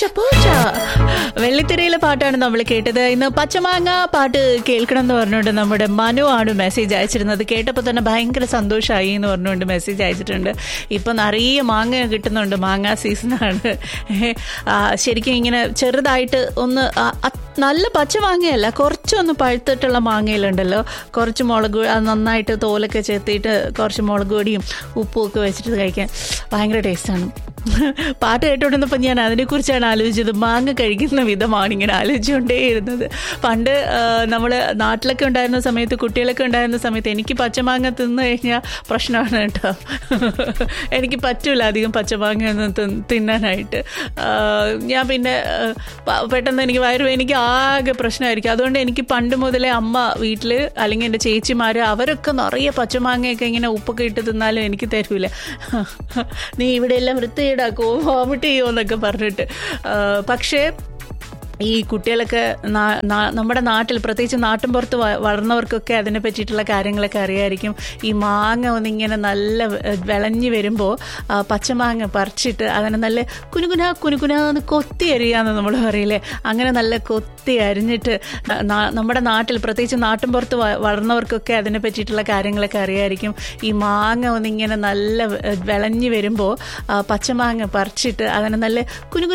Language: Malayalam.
പൂച്ച വെള്ളിത്തിരയിലെ പാട്ടാണ് നമ്മൾ കേട്ടത് ഇന്ന് പച്ചമാങ്ങ പാട്ട് കേൾക്കണം എന്ന് പറഞ്ഞുകൊണ്ട് നമ്മുടെ മനു ആണ് മെസ്സേജ് അയച്ചിരുന്നത് കേട്ടപ്പോൾ തന്നെ ഭയങ്കര സന്തോഷമായി എന്ന് പറഞ്ഞുകൊണ്ട് മെസ്സേജ് അയച്ചിട്ടുണ്ട് ഇപ്പം നിറയെ മാങ്ങ കിട്ടുന്നുണ്ട് മാങ്ങ സീസണാണ് ശരിക്കും ഇങ്ങനെ ചെറുതായിട്ട് ഒന്ന് ആ, അത് നല്ല പച്ച മാങ്ങയല്ല കുറച്ചൊന്ന് പഴുത്തിട്ടുള്ള മാങ്ങയിലുണ്ടല്ലോ കുറച്ച് മുളക് അത് നന്നായിട്ട് തോലൊക്കെ ചെത്തിയിട്ട് കുറച്ച് മുളക് പൊടിയും ഉപ്പും ഒക്കെ വെച്ചിട്ട് കഴിക്കാൻ ഭയങ്കര ടേസ്റ്റാണ് പാട്ട് കേട്ടോണ്ടിരുന്നപ്പോൾ ഞാൻ അതിനെക്കുറിച്ചാണ് ആലോചിച്ചത് മാങ്ങ കഴിക്കുന്ന വിധമാണ് ഇങ്ങനെ ആലോചിച്ചുകൊണ്ടേയിരുന്നത് പണ്ട് നമ്മൾ നാട്ടിലൊക്കെ ഉണ്ടായിരുന്ന സമയത്ത് കുട്ടികളൊക്കെ ഉണ്ടായിരുന്ന സമയത്ത് എനിക്ക് പച്ചമാങ്ങ തിന്നു കഴിഞ്ഞാൽ പ്രശ്നമാണ് കേട്ടോ എനിക്ക് പറ്റൂല അധികം പച്ചമാങ്ങ ഒന്നും തിന്ന് തിന്നാനായിട്ട് ആ, ഞാൻ പിന്നെ ആ, പ- പെട്ടെന്ന് എനിക്ക് വയറ് എനിക്ക് ആകെ പ്രശ്നമായിരിക്കും അതുകൊണ്ട് എനിക്ക് പണ്ട് മുതലേ അമ്മ വീട്ടിൽ അല്ലെങ്കിൽ എൻ്റെ ചേച്ചിമാർ അവരൊക്കെ നിറയെ പച്ചമാങ്ങയൊക്കെ ഇങ്ങനെ ഉപ്പൊക്കെ ഇട്ട് തിന്നാലും എനിക്ക് തരൂല നീ ഇവിടെ എല്ലാം വൃത്തിയിടാക്കുമോ വോമിറ്റ് ചെയ്യുമോ എന്നൊക്കെ പറഞ്ഞിട്ട് ആ, പക്ഷേ ഈ കുട്ടികളൊക്കെ നാ- നാ- നമ്മുടെ നാട്ടിൽ പ്രത്യേകിച്ച് നാട്ടിൻ പുറത്ത് വ- വളർന്നവർക്കൊക്കെ അതിനെ പറ്റിയിട്ടുള്ള കാര്യങ്ങളൊക്കെ അറിയായിരിക്കും ഈ മാങ്ങ ഒന്നിങ്ങനെ നല്ല വെ- വിളഞ്ഞു വരുമ്പോൾ പച്ചമാങ്ങ പറിച്ചിട്ട് അതിനെ നല്ല കുനുകുന കുനുകുനാന്ന് കൊത്തി അരിയാന്ന് നമ്മൾ പറയില്ലേ അങ്ങനെ നല്ല കൊത്തി അരിഞ്ഞിട്ട് നാ- നമ്മുടെ നാട്ടിൽ പ്രത്യേകിച്ച് നാട്ടിൻ പുറത്ത് വ- വളർന്നവർക്കൊക്കെ അതിനെ പറ്റിയിട്ടുള്ള കാര്യങ്ങളൊക്കെ അറിയായിരിക്കും ഈ മാങ്ങ ഒന്നിങ്ങനെ നല്ല വെ- വിളഞ്ഞു വരുമ്പോൾ പച്ചമാങ്ങ പറിച്ചിട്ട് അതിനെ നല്ല കുനുകുന